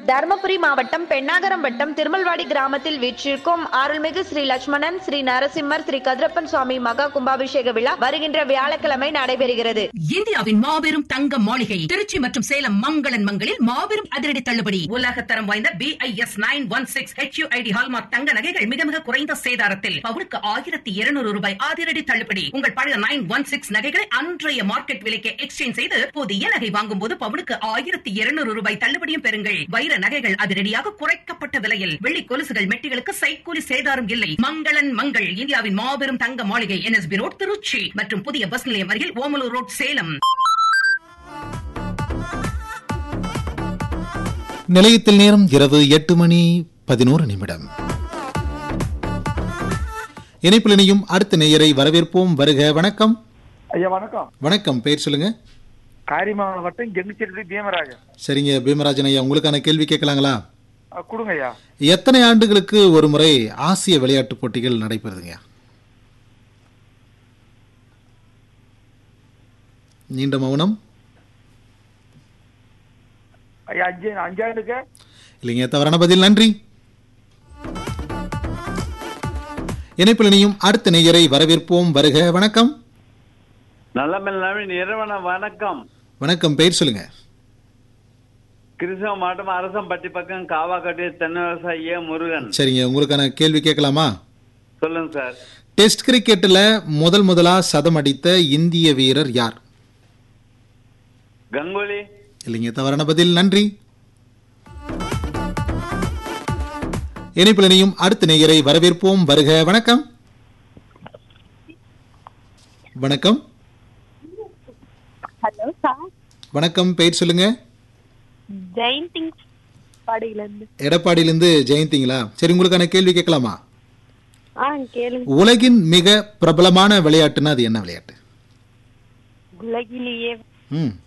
தருமபுரி மாவட்டம் பெண்ணாகரம் வட்டம் திருமல்வாடி கிராமத்தில் வீற்றிருக்கும் அருள்மிகு ஸ்ரீ லட்சுமணன் ஸ்ரீ நரசிம்மர் ஸ்ரீ கதிரப்பன் சுவாமி மகா கும்பாபிஷேக விழா வருகின்ற வியாழக்கிழமை நடைபெறுகிறது இந்தியாவின் மாபெரும் தங்க மாளிகை திருச்சி மற்றும் சேலம் மங்களன் மங்களில் மாபெரும் அதிரடி தள்ளுபடி உலகத்தரம் வாய்ந்த B I S nine one six HUID hallmark தங்க நகைகள் மிக மிக குறைந்த சேதாரத்தில் பவுனுக்கு ஆயிரத்தி இருநூறு ரூபாய் அதிரடி தள்ளுபடி உங்கள் பழைய நைன் ஒன் சிக்ஸ் நகைகளை அன்றைய மார்க்கெட் விலைக்கு எக்ஸ்சேஞ்ச் செய்து புதிய நகை வாங்கும் போது பவுனுக்கு ஆயிரத்தி இருநூறு ரூபாய் தள்ளுபடியும் பெறுங்கள் வைர நகைகள் அதிரடியாக குறைக்கப்பட்ட விலையில் வெள்ளி கொலுசுகள் மெட்டிகளுக்கு சைக்கூலி சேதாரம் இல்லை மங்களன் மங்கள் இந்தியாவின் மாபெரும் தங்க மாளிகை என்எஸ்பி ரோட் திருச்சி மற்றும் புதிய பஸ் நிலையம் அருகில் ஓமலூர் ரோட் சேலம் நிலையத்தில் நேரம் இரவு எட்டு மணி பதினோரு நிமிடம் இணைப்பில் இணையும் அடுத்த நேயரை வரவேற்போம் வருக வணக்கம் ஐயா வணக்கம் வணக்கம் பெயர் சொல்லுங்க காரிமாவளம் வட்டம் கெங்குச்சேரி பீமராஜன் சரிங்க பீமராஜன் ஐயா உங்களுக்கான கேள்வி கேட்கலாங்களா அ, கொடுங்க ஐயா எத்தனை ஆண்டுகளுக்கு ஒரு முறை ஆசிய விளையாட்டுப் போட்டிகள் நடைபெறுதுங்க நீண்ட மௌனம் ஐயா அஞ்சு அஞ்சாண்டுக்கு இல்லைங்க தவறான பதில் நன்றி இணைப்பில் இணையும் அடுத்த நேயரை வரவேற்போம் வருக வணக்கம் நல்லமல் நவீன் நிறுவன வணக்கம் வணக்கம் பெயர் சொல்லுங்க கிருஷ்ண மாவட்டம் அரசம்பட்டி பக்கம் காவாக்கட்டி தென்னை விவசாயி ஏ முருகன் சரிங்க உங்களுக்கான கேள்வி கேட்கலாமா சொல்லுங்க சார் டெஸ்ட் கிரிக்கெட்டில் முதல் முதலா சதம் அடித்த இந்திய வீரர் யார் கங்குலி இல்லைங்க தவறான பதில் நன்றி இணைப்பில் இணையும் அடுத்த நேயரை வரவேற்போம் வருக வணக்கம் வணக்கம் ஹலோ சார் வணக்கம் பெயர் சொல்லுங்க ஜெயந்திங் பாடியிலேருந்து எடப்பாடியிலிருந்து ஜெயந்திங்களா சரி உங்களுக்கான கேள்வி கேட்கலாமா ஆ கேளுங்க உலகின் மிக பிரபலமான விளையாட்டுன்னா அது என்ன விளையாட்டு உலகிலேயே ம்